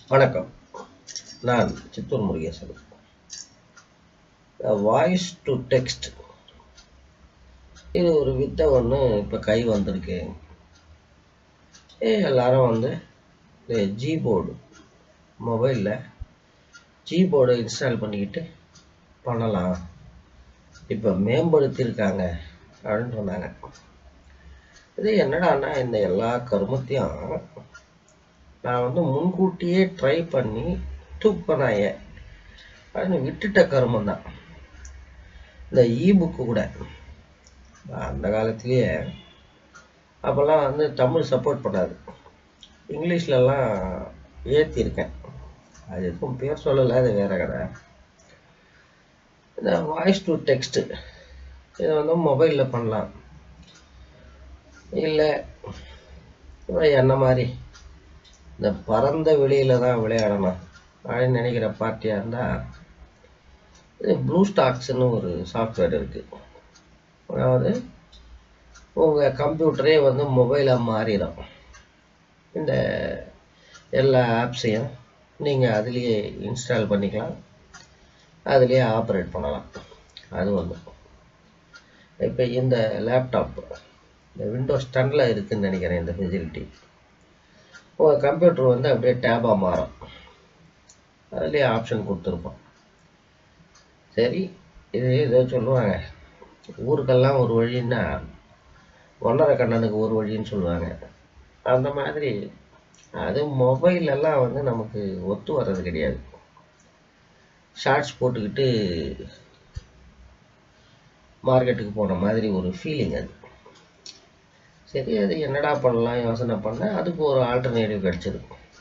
வணக்கம் நான் Chittoor Murugesan voice to text இது ஒரு வித்தை ஒன்று இப்போ கை வந்திருக்கு ஏ எல்லாரும் வந்து இந்த ஜிபோர்டு மொபைலில் ஜிபோர்டை இன்ஸ்டால் பண்ணிக்கிட்டு பண்ணலாம் இப்போ மேம்படுத்தியிருக்காங்க அப்படின்னு சொன்னாங்க இது என்னடான்னா இந்த எல்லா கருமத்தையும் நான் வந்து முன்கூட்டியே ட்ரை பண்ணி தூக்கினாய அப்படின்னு விட்டுட்ட கருமம் தான் இந்த இபுக்கு கூட அந்த காலத்திலேயே அப்போல்லாம் வந்து தமிழ் சப்போர்ட் பண்ணாது இங்கிலீஷ்லலாம் ஏற்றிருக்கேன் அது எதுவும் பேர் சொல்லலை அது வேற கடை இந்த வாய்ஸ் டு டெக்ஸ்ட்டு இதை வந்து மொபைலில் பண்ணலாம் இல்லை என்ன மாதிரி இந்த பரந்த வெளியில தான் விளையாடணும் அப்படின்னு நினைக்கிற பார்ட்டியாக இருந்தால் இது ப்ளூ ஸ்டாக்ஸ்னு ஒரு சாஃப்ட்வேர் இருக்குது அதாவது உங்கள் கம்ப்யூட்டரே வந்து மொபைலாக மாறிடும் இந்த எல்லா ஆப்ஸையும் நீங்கள் அதுலேயே இன்ஸ்டால் பண்ணிக்கலாம் அதுலேயே ஆப்ரேட் பண்ணலாம் அது ஒன்று இப்போ இந்த லேப்டாப் இந்த விண்டோஸ் டென்னில் இருக்குதுன்னு நினைக்கிறேன் இந்த ஃபெசிலிட்டி உங்கள் கம்ப்யூட்டர் வந்து அப்படியே டேபாக மாறும் அதுலேயே ஆப்ஷன் கொடுத்துருப்போம் சரி இது ஏதோ சொல்லுவாங்க ஊருக்கெல்லாம் ஒரு வழின்னா ஒன்றரை கண்ணனுக்கு ஒரு வழின்னு சொல்லுவாங்க அந்த மாதிரி அது மொபைலெல்லாம் வந்து நமக்கு ஒத்து வர்றது கிடையாது ஷார்ட்ஸ் போட்டுக்கிட்டு மார்க்கெட்டுக்கு போன மாதிரி ஒரு ஃபீலிங் அது சரி அது என்னடா பண்ணலாம் யோசனை பண்ணேன் அதுக்கு ஒரு ஆல்டர்னேட்டிவ் கிடச்சிது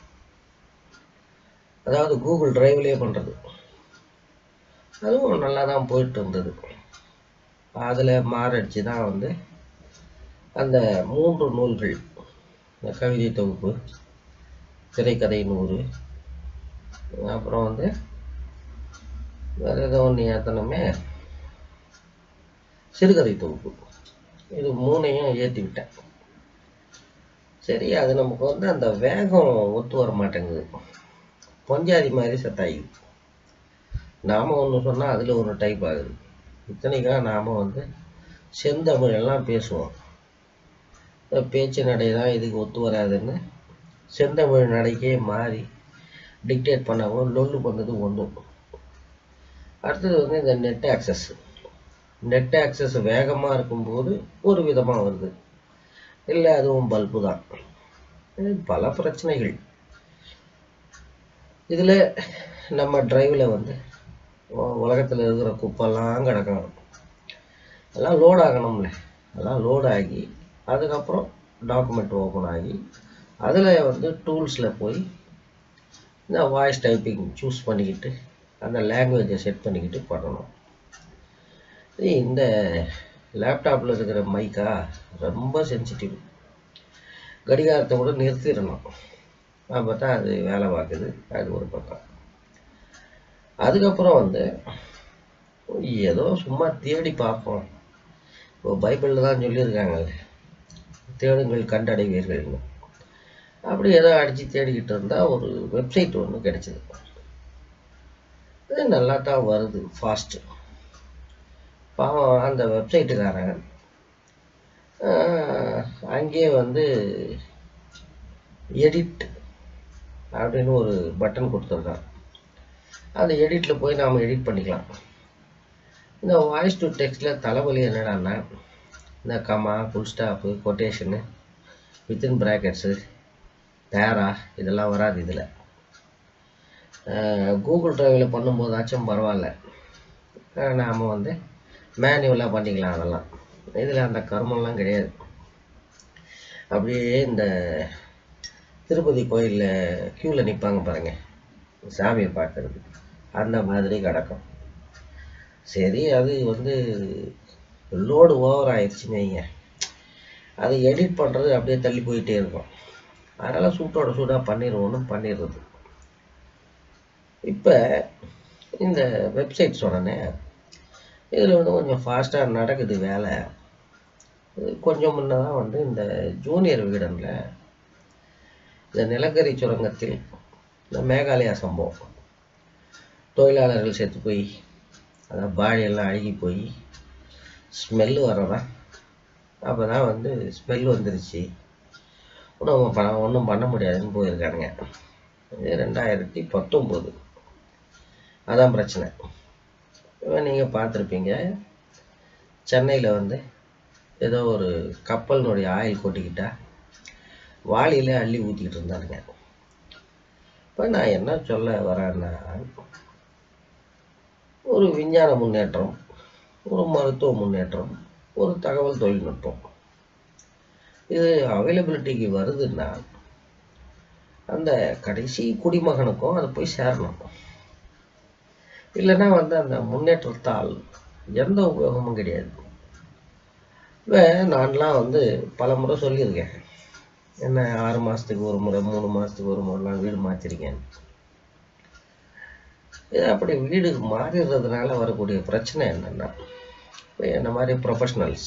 அதாவது கூகுள் டிரைவ்லேயே பண்ணுறது அதுவும் நல்லா தான் போயிட்டு இருந்தது அதில் மாரடிச்சு தான் வந்து அந்த மூன்று நூல்கள் இந்த கவிதை தொகுப்பு திரைக்கதை நூறு அப்புறம் வந்து வேறு ஏதோ ஒன்று ஏற்றணுமே சிறுகதை தொகுப்பு இது மூணையும் ஏற்றி விட்டேன் சரி அது நமக்கு வந்து அந்த வேகம் ஒத்து வர மாட்டேங்குது பொஞ்சாதி மாதிரி செட் ஆகிடுது நாம் ஒன்று சொன்னால் அதில் ஒரு டைப் ஆகுது இத்தனைக்காக நாம் வந்து செந்தமிழ் எல்லாம் பேசுவோம் பேச்சு நடை தான் இதுக்கு ஒத்து வராதுன்னு செந்தமிழ் நடைக்கே மாறி டிக்டேட் பண்ணவும் லொல்லு பண்ணது ஒன்றும் அடுத்தது வந்து இந்த நெட் ஆக்சஸ் நெட் ஆக்சஸ் வேகமாக இருக்கும்போது ஒரு விதமாக வருது இல்லை அதுவும் பல்பு தான் பல பிரச்சனைகள் இதில் நம்ம டிரைவில் வந்து உலகத்தில் இருக்கிற குப்பெல்லாம் கிடக்கும் எல்லாம் லோட் ஆகணும்ல எல்லாம் லோட் ஆகி அதுக்கப்புறம் டாக்குமெண்ட் ஓப்பன் ஆகி அதில் வந்து டூல்ஸில் போய் இந்த வாய்ஸ் டைப்பிங் சூஸ் பண்ணிக்கிட்டு அந்த லாங்குவேஜை செட் பண்ணிக்கிட்டு பண்ணணும் இந்த லேப்டாப்பில் இருக்கிற மைக்கா ரொம்ப சென்சிட்டிவ் கடிகாரத்தை கூட நிறுத்திடணும் அப்போ தான் அது வேலை பார்க்குது அது ஒரு பக்கம் அதுக்கப்புறம் வந்து ஏதோ சும்மா தேடி பார்ப்போம் இப்போ பைபிளில் தான் சொல்லியிருக்காங்க தேடுங்கள் கண்டடைவீர்கள்னு அப்படி ஏதோ அடித்து தேடிக்கிட்டு இருந்தால் ஒரு வெப்சைட் ஒன்று கிடச்சிது அது நல்லா தான் வருது ஃபாஸ்ட்டு பாவம் அந்த வெப்சைட்டுக்காரன் அங்கேயே வந்து எடிட் அப்படின்னு ஒரு பட்டன் கொடுத்துருக்கான் அந்த எடிட்டில் போய் நாம் எடிட் பண்ணிக்கலாம் இந்த வாய்ஸ் டு டெக்ஸ்டில் தலைவலி என்னடான்னா இந்த comma full stop quotation within brackets para இதெல்லாம் வராது இதில் கூகுள் ட்ரைவில் பண்ணும்போதாச்சும் பரவாயில்ல நாம் வந்து மேனுவலாக பண்ணிக்கலாம் அதெல்லாம் இதில் அந்த கர்மம்லாம் கிடையாது அப்படியே இந்த திருப்பதி கோயிலில் க்யூவில் நிற்பாங்க பாருங்கள் சாமியை பார்க்கறது அந்த மாதிரி கிடக்கும் சரி அது வந்து லோடு ஓவர் ஆயிடுச்சுன்னு வைங்க அதை எடிட் பண்ணுறது அப்படியே தள்ளி போயிட்டே இருக்கும் அதனால் சூட்டோட சூடாக பண்ணிடுவோன்னு பண்ணிடுறது இப்போ இந்த வெப்சைட் சொன்னேனே இதில் வந்து கொஞ்சம் ஃபாஸ்ட்டாக நடக்குது வேலை கொஞ்சம் முன்ன தான் வந்து இந்த ஜூனியர் விகடனில் இந்த நிலக்கரி சுரங்கத்தில் இந்த மேகாலயா சம்பவம் தொழிலாளர்கள் செத்து போய் அதான் பாடியெல்லாம் அழுகி போய் ஸ்மெல்லு வரதான் அப்போ தான் வந்து ஸ்மெல் வந்துருச்சு ஒன்றும் பண்ண ஒன்றும் பண்ண முடியாதுன்னு போயிருக்கானுங்க இது ரெண்டாயிரத்தி பத்தொம்போது அதான் பிரச்சனை நீங்கள் பார்த்துருப்பீங்க சென்னையில் வந்து ஏதோ ஒரு கப்பலினுடைய ஆயில் கொட்டிக்கிட்டா வாளியில் அள்ளி ஊற்றிக்கிட்டு இருந்தானுங்க இப்போ நான் என்ன சொல்ல வரேன்னா ஒரு விஞ்ஞான முன்னேற்றம் ஒரு மருத்துவ முன்னேற்றம் ஒரு தகவல் தொழில்நுட்பம் இது அவைலபிலிட்டிக்கு வருதுன்னா அந்த கடைசி குடிமகனுக்கும் அது போய் சேரணும் இல்லைன்னா வந்து அந்த முன்னேற்றத்தால் எந்த உபயோகமும் கிடையாது இப்போ நான்லாம் வந்து பல முறை சொல்லியிருக்கேன் என்ன ஆறு மாதத்துக்கு ஒரு முறை மூணு மாதத்துக்கு ஒரு முறைலாம் வீடு மாற்றிருக்கேன் இது அப்படி வீடு மாறிடுறதுனால வரக்கூடிய பிரச்சனை என்னென்னா இப்போ என்ன மாதிரி ப்ரொஃபஷ்னல்ஸ்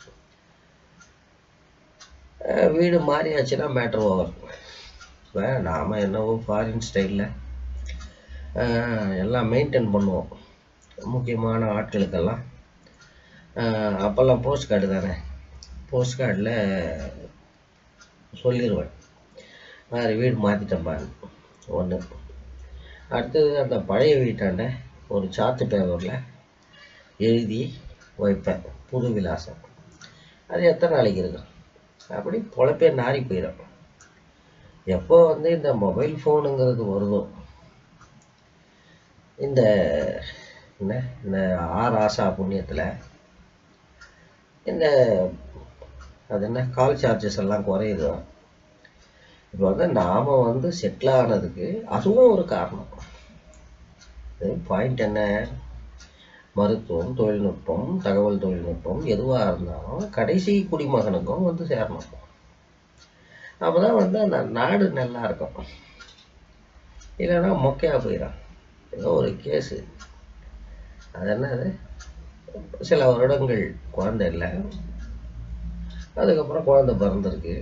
வீடு மாறியாச்சுன்னா மேட்ரு ஓவர் இப்போ நாம் என்னவோ ஃபாரின் ஸ்டைலில் எல்லாம் மெயின்டைன் பண்ணுவோம் முக்கியமான ஆட்களுக்கெல்லாம் அப்போல்லாம் போஸ்ட் கார்டு தானே போஸ்ட் கார்டில் சொல்லிடுவேன் மாதிரி வீடு மாற்றிட்டேன்பான்னு ஒன்று அடுத்தது அந்த பழைய வீட்டாண்ட ஒரு சாத்து பேப்பரில் எழுதி வைப்பேன் புது விலாசம் அது எத்தனை நாளைக்கு இருக்கும் அப்படி பொழப்பே நாரி போயிடும் எப்போ வந்து இந்த மொபைல் ஃபோனுங்கிறது வருதோ இந்த என்ன இந்த ஆர் ஆசா புண்ணியத்தில் இந்த அது என்ன கால் சார்ஜஸ் எல்லாம் குறையுதோ இப்போ வந்து நாம் வந்து செட்டில் ஆனதுக்கு அதுவும் ஒரு காரணம் பாயிண்ட் என்ன மருத்துவம் தொழில்நுட்பம் தகவல் தொழில்நுட்பம் எதுவாக இருந்தாலும் கடைசி குடிமகனுக்கும் வந்து சேரணும் அப்போ தான் வந்து அந்த நாடு நல்லா இருக்கும் இல்லைன்னா மொக்கையாக போயிடும் ஏதோ ஒரு கேஸு அது என்னது சில வருடங்கள் குழந்தை இல்லை அதுக்கப்புறம் குழந்தை பிறந்திருக்கு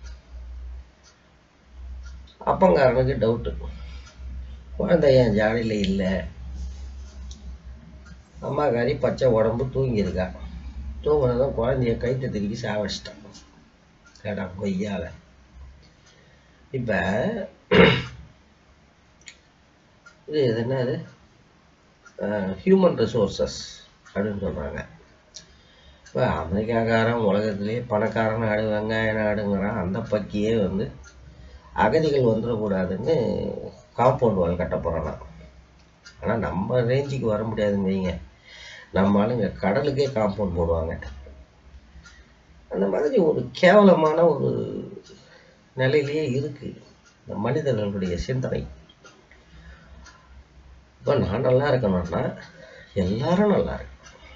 அப்பங்காரனுக்கு டவுட்டு குழந்தை என் ஜாடியில் இல்லை அம்மாக்காரி பச்சை உடம்பு தூங்கியிருக்கா தூங்கினதும் குழந்தைய கைத்தை திருக்கி சாவச்சிட்டான் கேட்டா கொய்யால இப்போ இது இது என்னது ஹியூமன் ரிசோர்சஸ் அப்படின்னு சொல்கிறாங்க இப்போ அமெரிக்காக்காரன் உலகத்திலே பணக்காரன் நாடு வெங்காய நாடுங்கிறான் அந்த பக்கியே வந்து அகதிகள் வந்துடக்கூடாதுன்னு காம்பவுண்ட் வால் கட்ட போகிறான் ஆனால் நம்ம ரேஞ்சுக்கு வர முடியாதுன்னு வைங்க நம்ம ஆளுங்க கடலுக்கே காம்பவுண்ட் போடுவாங்க அந்த மாதிரி ஒரு கேவலமான ஒரு நிலையிலேயே இருக்கு இந்த மனிதர்களுடைய சிந்தனை இப்போ நான் நல்லா இருக்கணும்னா எல்லாரும் நல்லா இருக்கணும்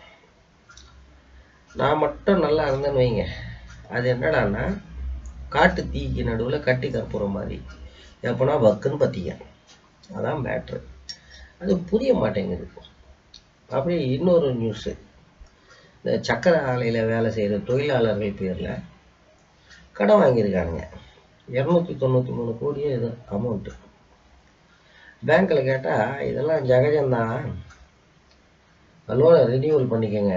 நான் மட்டும் நல்லா இருந்தேன்னு வைங்க அது என்னடான்னா காட்டு தீக்கு நடுவில் கட்டி கற்பூரம் மாதிரி எப்போனா வக்குன்னு பற்றிக்க அதான் மேட்ரு அது புரிய மாட்டேங்குது அப்படி இன்னொரு நியூஸு இந்த சக்கரை ஆலையில் வேலை செய்கிற தொழிலாளர்கள் பேரில் கடன் வாங்கியிருக்கானுங்க இரநூத்தி தொண்ணூற்றி மூணு கோடியே இது அமௌண்ட்டு பேங்க்கில் கேட்டால் இதெல்லாம் ஜகஜம்தான் லோனை ரினியூவல் பண்ணிக்கோங்க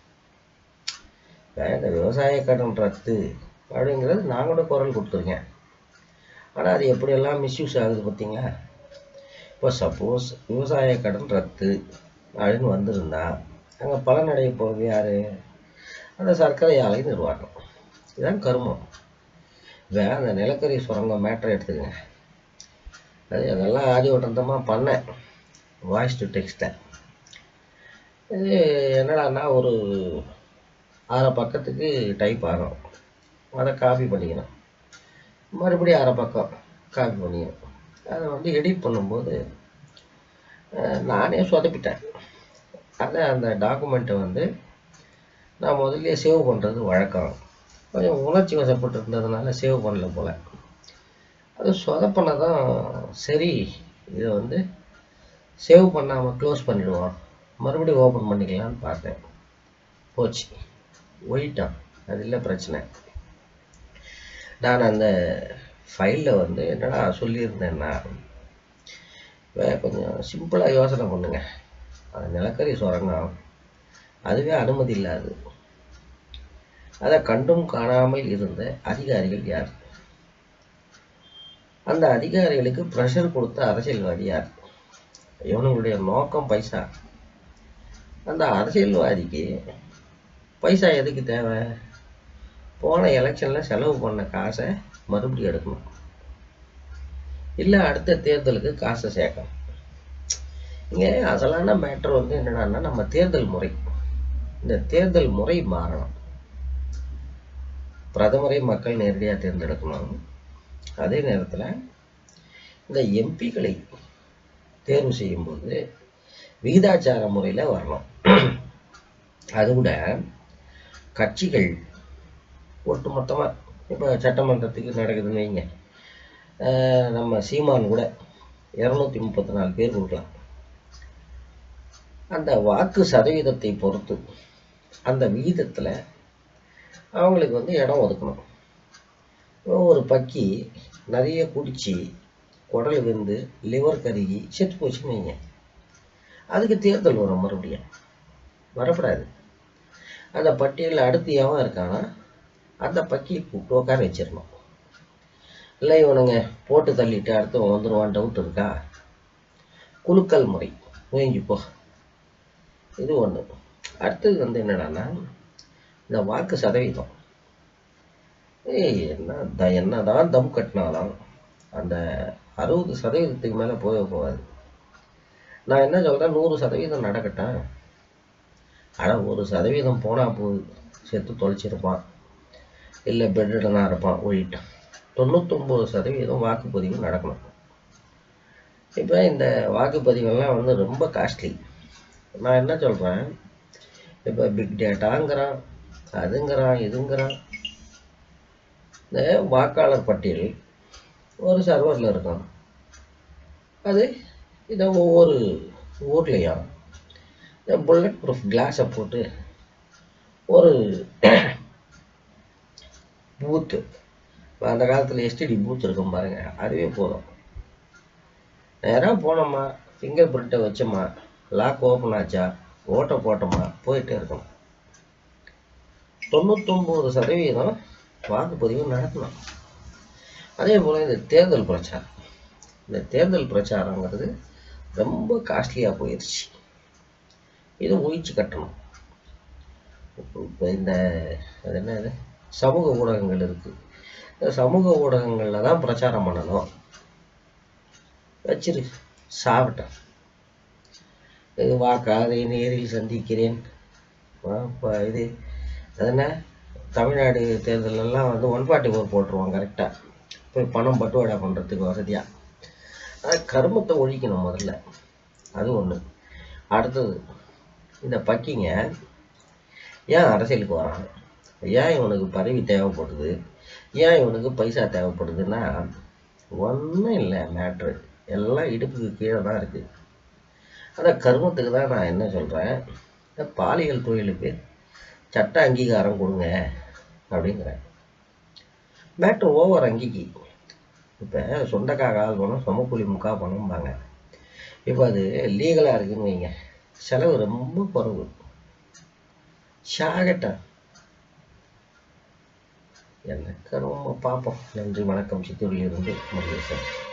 இந்த விவசாய கடன் ரத்து அப்படிங்கிறது நான் கூட குரல் கொடுத்துருக்கேன் ஆனால் அது எப்படியெல்லாம் மிஸ்யூஸ் ஆகுது பார்த்தீங்களா இப்போ சப்போஸ் விவசாய கடன் ரத்து அப்படின்னு வந்திருந்தா அங்கே பலனடைய போகிறது யார் அந்த சர்க்கரை ஆலை நிர்வாகம் இதுதான் கருமம் இப்போ அந்த நிலக்கரி சுரங்கம் மேட்ரை எடுத்துக்கங்க அது அதெல்லாம் ஆதி ஒட்டந்தமாக பண்ணேன் வாய்ஸ் டு டெக்ஸ்ட்டை இது என்னடான்னா ஒரு அரை பக்கத்துக்கு டைப் ஆகும் அதை காப்பி பண்ணிக்கணும் மறுபடியும் அரை பக்கம் காப்பி பண்ணிக்கணும் அதை வந்து எடிட் பண்ணும்போது நானே சொதப்பிட்டேன் அதை அந்த டாக்குமெண்ட்டை வந்து நான் முதல்ல சேவ் பண்ணுறது வழக்கம் கொஞ்சம் உணர்ச்சி வசப்பட்டு இருந்ததுனால சேவ் பண்ணல போல் அது சொதப்பினதான் சரி இதை வந்து சேவ் பண்ணாமல் க்ளோஸ் பண்ணிவிடுவோம் மறுபடியும் ஓப்பன் பண்ணிக்கலான்னு பார்த்தேன் போச்சு ஒயிட்டான் அது இல்லை பிரச்சனை நான் அந்த ஃபைலில் வந்து என்னடா சொல்லியிருந்தேன்னா வே கொஞ்சம் சிம்பிளாக யோசனை பண்ணுங்க அது நிலக்கரி சுரங்கம் அதுவே அனுமதி இல்லாது அதை கண்டும் காணாமல் இருந்த அதிகாரிகள் யார் அந்த அதிகாரிகளுக்கு ப்ரெஷர் கொடுத்த அரசியல்வாதி யார் இவனுங்களுடைய நோக்கம் பைசா அந்த அரசியல்வாதிக்கு பைசா எதுக்கு தேவை போன எலெக்ஷனில் செலவு பண்ண காசை மறுபடியும் எடுக்கணும் இல்லை அடுத்த தேர்தலுக்கு காசை சேர்க்கணும் இங்கே அசலான மேட்ரு வந்து என்னடான்னா நம்ம தேர்தல் முறை இந்த தேர்தல் முறை மாறணும் பிரதமரை மக்கள் நேரடியாக தேர்ந்தெடுக்கணும் அதே நேரத்தில் இந்த எம்பிக்களை தேர்வு செய்யும்போது விகிதாச்சார முறையில் வரணும் அது கூட கட்சிகள் ஒட்டுமொத்தமாக இப்போ சட்டமன்றத்துக்கு நடக்குதுன்னு வைங்க அஹ் நம்ம சீமான் கூட இரநூத்தி முப்பத்தி நாலு பேர் கொடுக்கலாம் அந்த வாக்கு சதவீதத்தை பொறுத்து அந்த விகிதத்தில் அவங்களுக்கு வந்து இடம் ஒதுக்கணும் இப்போ ஒரு பக்கி நிறைய குடிச்சு குடல் வெந்து லிவர் கருகி செத்து போச்சுன்னு வைங்க அதுக்கு தேர்தல் வரும் மறுபடியும் வரக்கூடாது அந்த பட்டியலில் அடுத்து எவன் இருக்கானா அந்த பக்கியை கூப்பிட்டு உட்கார வச்சிடணும் இல்லை இவனுங்க போட்டு தள்ளிட்டு அடுத்தவன் வந்துடுவான் டவுட் இருக்கா குலுக்கல் முறை வேங்கி போ இது ஒன்று அடுத்தது வந்து என்னடான்னா இந்த வாக்கு சதவீதம் ஏய் என்ன த என்னதான் தம் கட்டினாலும் அந்த அறுபது சதவீதத்துக்கு மேலே போக போகாது நான் என்ன சொல்கிறேன் நூறு சதவீதம் நடக்கட்டும் ஆனால் ஒரு சதவீதம் போனால் போகுது செத்து தொலைச்சிருப்பான் இல்லை பெட்டனாக இருப்பான் ஒழிட்டான் தொண்ணூத்தொம்பது சதவீதம் வாக்குப்பதிவு நடக்கணும் இப்போ இந்த வாக்குப்பதிவெல்லாம் வந்து ரொம்ப காஸ்ட்லி நான் என்ன சொல்கிறேன் இப்போ பிக் டேட்டாங்கிறான் அதுங்கிறான் இதுங்கிறான் இந்த வாக்காளர் பட்டியல் ஒரு சர்வரில் இருக்கும் அது இதை ஒவ்வொரு ஊர்லேயும் இந்த புல்லட் ப்ரூஃப் கிளாஸை போட்டு ஒரு பூத்து அந்த காலத்தில் எஸ்டிடி பூத் இருக்கும் பாருங்க அதுவே போதும் நேராக போனோமா ஃபிங்கர் பிரிண்ட்டை வச்சோமா லாக் ஓப்பன் ஆச்சா ஓட்டை போட்டோமா போயிட்டே இருக்கணும் தொண்ணூத்தொம்பது சதவீதம் வாக்குப்பதிவு நடக்கணும் அதே போல் இந்த தேர்தல் பிரச்சாரம் இந்த தேர்தல் பிரச்சாரங்கிறது ரொம்ப காஸ்ட்லியாக போயிடுச்சு இது ஒழிச்சு கட்டணும் இப்போ இந்த அது என்னது சமூக ஊடகங்கள் இருக்குது இந்த சமூக ஊடகங்களில் தான் பிரச்சாரம் பண்ணணும் வச்சிரு சாப்பிட்டேன் இது வாக்காதை நேரில் சந்திக்கிறேன் ஆ, இப்போ இது அது என்ன தமிழ்நாடு தேர்தலெல்லாம் வந்து ஒன் ஃபார்ட்டி ஃபோர் போட்டுருவான் கரெக்டாக போய் பணம் பட்டுவாடா பண்ணுறதுக்கு வசதியாக ஆனால் கருமத்தை ஒழிக்கணும் முதல்ல அது ஒன்று அடுத்தது இந்த பக்கிங்க ஏன் அரசியலுக்கு வரான் ஏன் இவனுக்கு பதவி தேவைப்படுது ஏன் இவனுக்கு பைசா தேவைப்படுதுன்னா ஒன்றும் இல்லை மேட்ரு எல்லாம் இடுப்புக்கு கீழே தான் இருக்குது அந்த கருமத்துக்கு தான் நான் என்ன சொல்கிறேன் இந்த பாலியல் தொழிலுக்கு சட்ட அங்கீகாரம் கொடுங்க அப்படிங்கிறேன் மேட்ரு ஓவர் அங்கீகி இப்போ சொந்தக்காக ஆள் பணம் சமக்கூலி முக்கா பணம்பாங்க இப்போ அது லீகலாக இருக்குன்னு வைங்க செலவு ரொம்ப குறைவு ஷாகட்டா என்ன கரும பார்ப்போம் நன்றி வணக்கம் சித்தூரிலிருந்து முருகேசன்